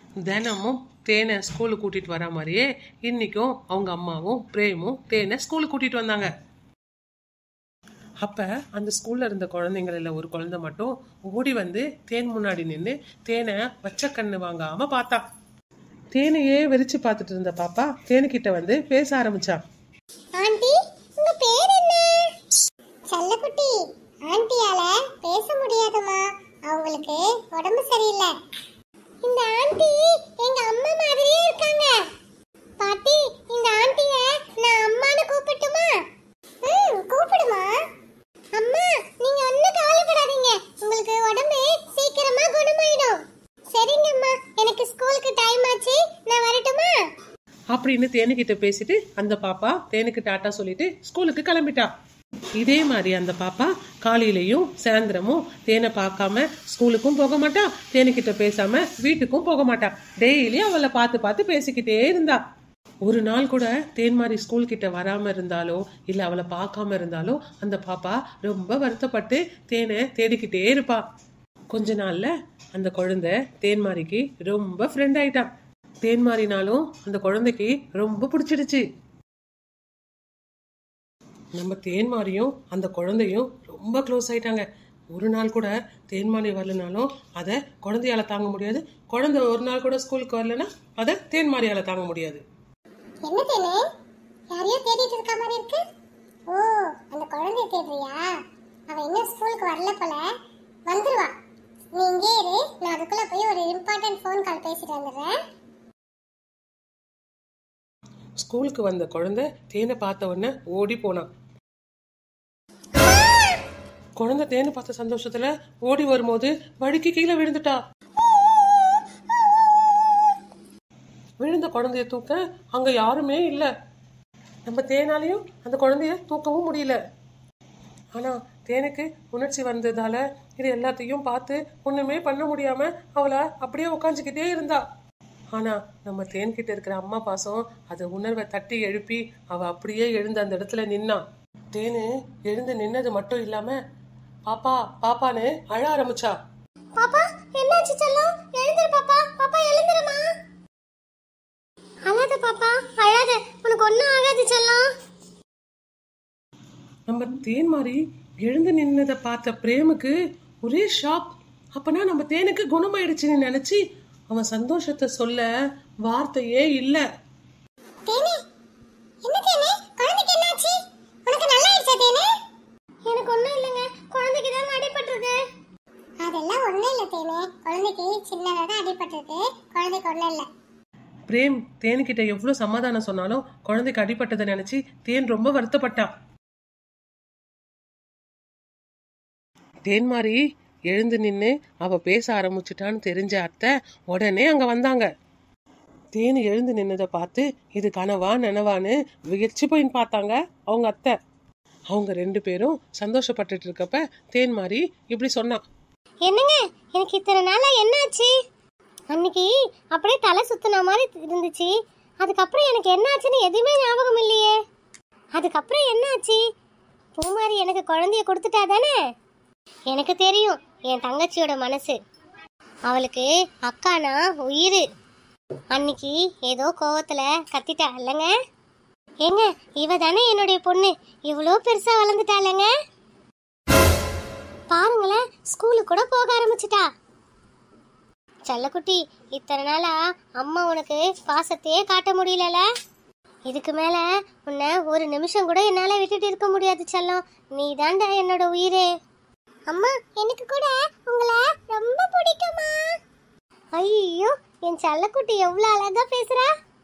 தினமும் தேனை ஸ்கூலுக்கு கூட்டிட்டு வர மாதிரியே இன்னைக்கும் அவங்க அம்மாவும் பிரேமும் தேனை ஸ்கூலுக்கு கூட்டிட்டு வந்தாங்க அப்ப அந்த ஸ்கூல்ல இருந்த குழந்தைங்கள ஒரு குழந்தை மட்டும் ஓடி வந்து தேன் முன்னாடி நின்று தேனை வச்ச கண்ணு வாங்காம பார்த்தா தேனையே வெறிச்சு பார்த்துட்டு இருந்த பாப்பா தேனுக்கிட்ட வந்து பேச ஆரம்பிச்சா ஆண்டி உங்க பேர் என்ன செல்லக்குட்டி ஆண்டியால பேச முடியாதுமா அவங்களுக்கு உடம்பு சரியில்லை இந்த ஆண்டி எங்க அம்மா மாதிரியே இருக்காங்க பாட்டி இந்த ஆண்டிய நான் அம்மான்னு கூப்பிட்டுமா ம் கூப்பிடுமா அம்மா நீங்க ஒன்னும் கவலைப்படாதீங்க உங்களுக்கு உடம்பு சீக்கிரமா குணமாயிடும் சரிங்கம்மா எனக்கு ஸ்கூலுக்கு டைம் ஆச்சு நான் வரட்டுமா அப்படின்னு தேனுக்கிட்ட பேசிட்டு அந்த பாப்பா தேனுக்கு டாட்டா சொல்லிட்டு ஸ்கூலுக்கு கிளம்பிட்டா இதே மாதிரி அந்த பாப்பா காலையிலயும் சாயந்தரமும் தேனை பார்க்காம ஸ்கூலுக்கும் போக மாட்டா தேனுக்கிட்ட பேசாம வீட்டுக்கும் போக மாட்டா டெய்லி அவளை பார்த்து பார்த்து பேசிக்கிட்டே இருந்தா ஒரு நாள் கூட தேன்மாரி ஸ்கூல் கிட்ட வராம இருந்தாலோ இல்ல அவளை பார்க்காம இருந்தாலோ அந்த பாப்பா ரொம்ப வருத்தப்பட்டு தேனை தேடிக்கிட்டே இருப்பா கொஞ்ச நாள்ல அந்த குழந்தை தேன்மாரிக்கு ரொம்ப ஃப்ரெண்ட் ஆயிட்டான் தேன்மாரினாலும் அந்த குழந்தைக்கு ரொம்ப பிடிச்சிடுச்சு நம்ம தேன்மாரியும் அந்த குழந்தையும் ரொம்ப க்ளோஸ் ஆயிட்டாங்க ஒரு நாள் கூட தேன்மாரி வரலனாலும் அதை குழந்தையால தாங்க முடியாது குழந்தை ஒரு நாள் கூட ஸ்கூலுக்கு வரலனா அதை தேன்மாரியால தாங்க முடியாது என்ன தேனே யாரையோ தேடிட்டு இருக்க மாதிரி இருக்கு ஓ அந்த குழந்தைய தேடுறியா அவ இன்னும் ஸ்கூலுக்கு வரல போல வந்துருவா நீ இங்கே இரு நான் அதுக்குள்ள போய் ஒரு இம்பார்ட்டன்ட் ஃபோன் கால் பேசிட்டு வந்துடுறேன் ஸ்கூலுக்கு வந்த குழந்தை தேனை பார்த்த உடனே ஓடி போனான் குழந்தை தேனை பார்த்த சந்தோஷத்துல ஓடி வரும்போது வழுக்கி கீழே விழுந்துட்டா விழுந்த குழந்தைய தூக்க அங்க யாருமே இல்ல நம்ம தேனாலையும் அந்த குழந்தைய தூக்கவும் முடியல ஆனா தேனுக்கு உணர்ச்சி வந்ததால இது எல்லாத்தையும் பார்த்து ஒண்ணுமே பண்ண முடியாம அவளை அப்படியே உட்காந்துக்கிட்டே இருந்தா ஆனா நம்ம தேன்கிட்ட இருக்கிற அம்மா பாசம் அதை உணர்வை தட்டி எழுப்பி அவ அப்படியே எழுந்து அந்த இடத்துல நின்னா தேனு எழுந்து நின்னது மட்டும் இல்லாம பாப்பா பாப்பான்னு அழ ஆரம்பிச்சா பாப்பா என்னாச்சு செல்லம் எழுந்திரு பாப்பா பாப்பா எழுந்திருமா அழாத பாப்பா அழாத உனக்கு ஒன்றும் ஆகாது செல்லம் நம்ம தேன் மாதிரி எழுந்து நின்னதை பார்த்த பிரேமுக்கு ஒரே ஷாக் அப்பனா நம்ம தேனுக்கு குணமாயிடுச்சுன்னு நினைச்சு அவன் சந்தோஷத்தை சொல்ல வார்த்தையே இல்ல தேனே என்ன தேனே குழந்தைக்கு என்னாச்சு உனக்கு நல்லா ஆயிடுச்சா தேனே எனக்கு ஒண்ணும் இல்லைங்க குழந்தைக்கு தான் அடிபட்டிருக்கு அதெல்லாம் ஒண்ணும் இல்ல தேனே குழந்தைக்கு சின்னதா தான் அடிபட்டிருக்கு குழந்தைக்கு ஒண்ணும் இல்ல பிரேம் தேனுக்கிட்ட எவ்வளவு சமாதானம் சொன்னாலும் குழந்தைக்கு அடிபட்டதை நினைச்சு தேன் ரொம்ப வருத்தப்பட்டா தேன் மாதிரி எழுந்து நின்னு அவ பேச ஆரம்பிச்சுட்டான்னு தெரிஞ்ச அத்தை உடனே அங்க வந்தாங்க தேன் எழுந்து நின்னதை பார்த்து இது கனவா நனவான்னு வியர்ச்சி போய் பார்த்தாங்க அவங்க அத்தை அவங்க ரெண்டு பேரும் சந்தோஷப்பட்டுட்டு இருக்கப்ப தேன் மாதிரி இப்படி சொன்னான் என்னங்க எனக்கு இத்தனை நாளா என்னாச்சு அன்னைக்கு அப்படியே தலை சுத்தின மாதிரி இருந்துச்சு அதுக்கப்புறம் எனக்கு என்னாச்சுன்னு எதுவுமே ஞாபகம் இல்லையே அதுக்கப்புறம் என்னாச்சு பூமாரி எனக்கு குழந்தைய கொடுத்துட்டா தானே எனக்கு தெரியும் என் தங்கச்சியோட மனசு அவளுக்கு அக்கானா உயிர் அன்னைக்கு ஏதோ கோவத்துல கத்திட்டா இல்லைங்க ஏங்க இவ தானே என்னுடைய பொண்ணு இவ்வளோ பெருசா வளர்ந்துட்டாளங்க பாருங்களேன் ஸ்கூலுக்கு கூட போக ஆரம்பிச்சிட்டா செல்லக்குட்டி இத்தனை நாளா அம்மா உனக்கு பாசத்தையே காட்ட முடியலல இதுக்கு மேல உன்னை ஒரு நிமிஷம் கூட என்னால விட்டுட்டு இருக்க முடியாது செல்லம் நீ தாண்டா என்னோட உயிரே அம்மா எனக்கு கூட உங்களை ரொம்ப பிடிக்குமா ஐயோ என் செல்லக்குட்டி எவ்வளவு அழகா பேசுறா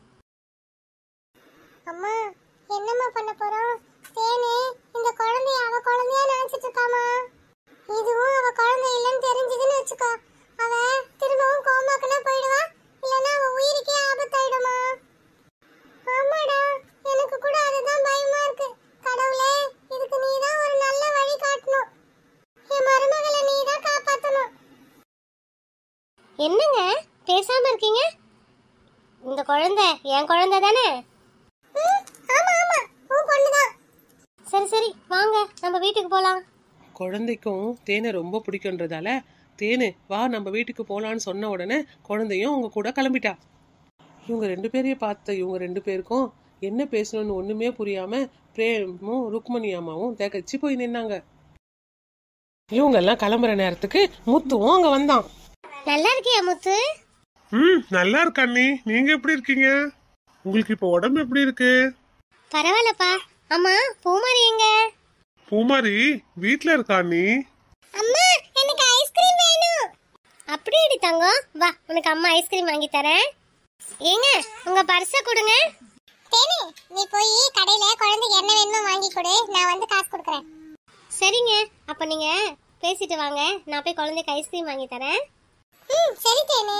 அம்மா என்னம்மா பண்ண போறோம் தேனே இந்த குழந்தைய அவ குழந்தையா நினைச்சிட்டு இருக்காமா இதுவும் அவ குழந்தை இல்லைன்னு தெரிஞ்சதுன்னு வச்சுக்கோ அவ திரும்பவும் கோமாக்குனா போயிடுவா இல்லைன்னா அவ உயிருக்கே ஆபத்தாயிடுமா ஆமாடா எனக்கு கூட அதுதான் பயமா இருக்கு கடவுளே இதுக்கு நீ தான் ஒரு நல்ல வழி காட்டணும் என் மருமகளை நீ தான் காப்பாத்தணும் என்னங்க பேசாம இருக்கீங்க இந்த குழந்தை என் குழந்தை தானே ஆமா ஆமா உன் பொண்ணுதான் சரி சரி வாங்க நம்ம வீட்டுக்கு போலாம் குழந்தைக்கும் தேனை ரொம்ப பிடிக்குன்றதால தேனு வா நம்ம வீட்டுக்கு போலான்னு சொன்ன உடனே குழந்தையும் அவங்க கூட கிளம்பிட்டா இவங்க ரெண்டு பேரையும் பார்த்த இவங்க ரெண்டு பேருக்கும் என்ன பேசணும்னு ஒண்ணுமே புரியாம பிரேமும் ருக்மணி அம்மாவும் திகச்சு போய் நின்னாங்க இவங்க எல்லாம் கிளம்புற நேரத்துக்கு முத்துவும் அங்க வந்தான் நல்லா இருக்கியா முத்து ம் நல்லா இருக்கா அண்ணி நீங்க எப்படி இருக்கீங்க உங்களுக்கு இப்போ உடம்பு எப்படி இருக்கு பரவாயில்லப்பா அம்மா பூமாரி எங்க பூமாரி வீட்ல இருக்கா அண்ணி அம்மா எனக்கு ஐஸ்கிரீம் வேணும் அப்படியேடி தங்கம் வா உனக்கு அம்மா ஐஸ்கிரீம் வாங்கி தரேன் ஏங்க உங்க பர்ஸ கொடுங்க தேனி நீ போய் கடையில குழந்தைக்கு என்ன வேணுமோ வாங்கி கொடு நான் வந்து காசு கொடுக்குறேன் சரிங்க அப்ப நீங்க பேசிட்டு வாங்க நான் போய் குழந்தைக்கு ஐஸ்கிரீம் வாங்கி தரேன் ம் சரி தேனி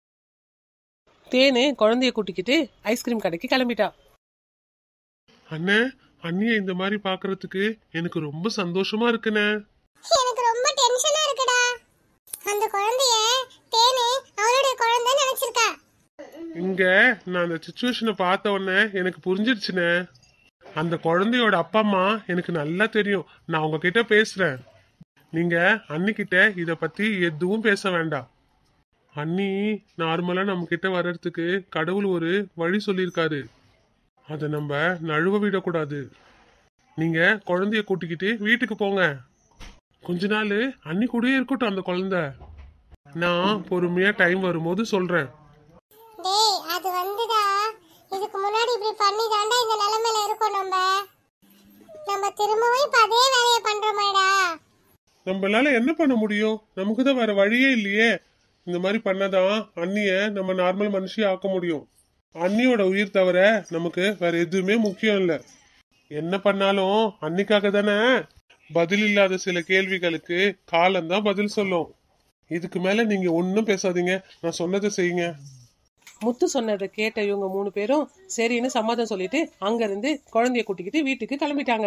தேனு குழந்தைய கூட்டிக்கிட்டு ஐஸ்கிரீம் கடைக்கு கிளம்பிட்டா அண்ணே அண்ணிய இந்த மாதிரி பாக்குறதுக்கு எனக்கு ரொம்ப சந்தோஷமா இருக்குண்ணே எனக்கு ரொம்ப டென்ஷனா இருக்குடா அந்த குழந்தைய தேனி அவளுடைய குழந்தை நினைச்சிருக்கா இங்க நான் அந்த சுச்சுவேஷனை பார்த்த உடனே எனக்கு புரிஞ்சிருச்சுண்ணே அந்த குழந்தையோட அப்பா அம்மா எனக்கு நல்லா தெரியும் நான் உங்ககிட்ட பேசுறேன் நீங்க அண்ணிக்கிட்ட இத பத்தி எதுவும் பேச வேண்டாம் அண்ணி நார்மலா நம்ம கிட்ட வர்றதுக்கு கடவுள் ஒரு வழி சொல்லியிருக்காரு அதை நம்ம நழுவ விடக்கூடாது நீங்க குழந்தைய கூட்டிக்கிட்டு வீட்டுக்கு போங்க கொஞ்ச நாள் அண்ணி கூடயே இருக்கட்டும் அந்த குழந்தை நான் பொறுமையா டைம் வரும்போது சொல்றேன் டேய் அது வந்துடா இதுக்கு முன்னாடி இப்படி பண்ணி தாண்டா இந்த நிலைமையில இருக்கோம் நம்ம நம்ம திரும்பவும் இப்ப அதே வேலையை பண்றோமேடா நம்மளால என்ன பண்ண முடியும் நமக்கு தான் வேற வழியே இல்லையே இந்த மாதிரி பண்ணாதான் அண்ணிய நம்ம நார்மல் மனுஷியா ஆக்க முடியும் அண்ணியோட உயிர் தவிர நமக்கு வேற எதுவுமே முக்கியம் இல்ல என்ன பண்ணாலும் அன்னிக்காக தானே பதில் இல்லாத சில கேள்விகளுக்கு காலம்தான் பதில் சொல்லும் இதுக்கு மேல நீங்க ஒன்னும் பேசாதீங்க நான் சொன்னதை செய்யுங்க முத்து சொன்னதை கேட்ட இவங்க மூணு பேரும் சரின்னு சம்மதம் சொல்லிட்டு அங்கிருந்து குழந்தைய கூட்டிக்கிட்டு வீட்டுக்கு கிளம்பிட்டாங்க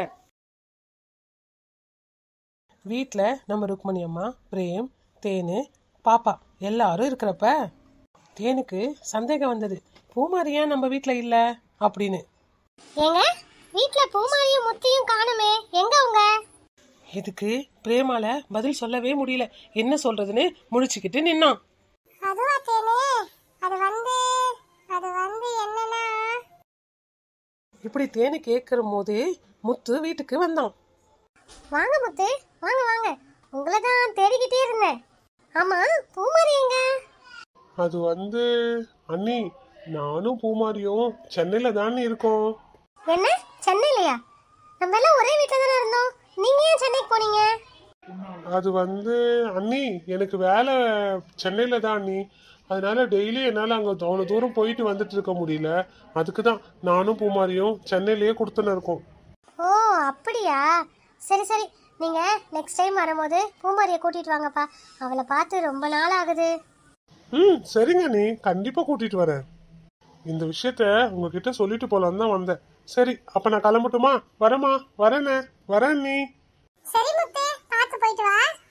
வீட்டில் நம்ம ருக்மணி அம்மா பிரேம் தேனு பாப்பா எல்லாரும் இருக்கிறப்ப தேனுக்கு சந்தேகம் வந்தது பூமாரி ஏன் நம்ம வீட்டில் இல்லை அப்படின்னு ஏங்க வீட்ல பூமாரியும் முத்தியும் காணுமே எங்க அவங்க இதுக்கு பிரேமால பதில் சொல்லவே முடியல என்ன சொல்றதுன்னு முழிச்சுக்கிட்டு நின்னான் அதுவா தேனே அது வந்து அது வந்து என்னன்னா இப்படி தேனு கேட்கிற போது முத்து வீட்டுக்கு வந்தான் வாங்க முத்து வாங்க வாங்க உங்களை தான் தேடிக்கிட்டே இருந்தேன் ஆமா பூமாரி எங்க அது வந்து அண்ணி நானும் பூமாரியும் சென்னையில தானே இருக்கோம் என்ன சென்னையிலயா நம்ம எல்லாம் ஒரே வீட்டில் தானே இருந்தோம் நீங்க ஏன் சென்னைக்கு போனீங்க அது வந்து அண்ணி எனக்கு வேலை சென்னையில தான் அண்ணி அதனால டெய்லி என்னால் அங்கே அவ்வளோ தூரம் போயிட்டு வந்துட்டு இருக்க முடியல அதுக்கு தான் நானும் பூமாரியும் சென்னையிலேயே கொடுத்துன்னு இருக்கோம் ஓ அப்படியா சரி சரி நீங்க நெக்ஸ்ட் டைம் வரும்போது பூமாரியை கூட்டிட்டு வாங்கப்பா அவளை பார்த்து ரொம்ப நாள் ஆகுது ம் சரிங்க அண்ணி கண்டிப்பாக கூட்டிட்டு வரேன் இந்த விஷயத்த உங்ககிட்ட சொல்லிட்டு போலான்னு தான் வந்தேன் சரி அப்போ நான் கிளம்பட்டுமா வரேம்மா வரேனே வரேன் நீ சரி முத்து பார்த்து போயிட்டு வா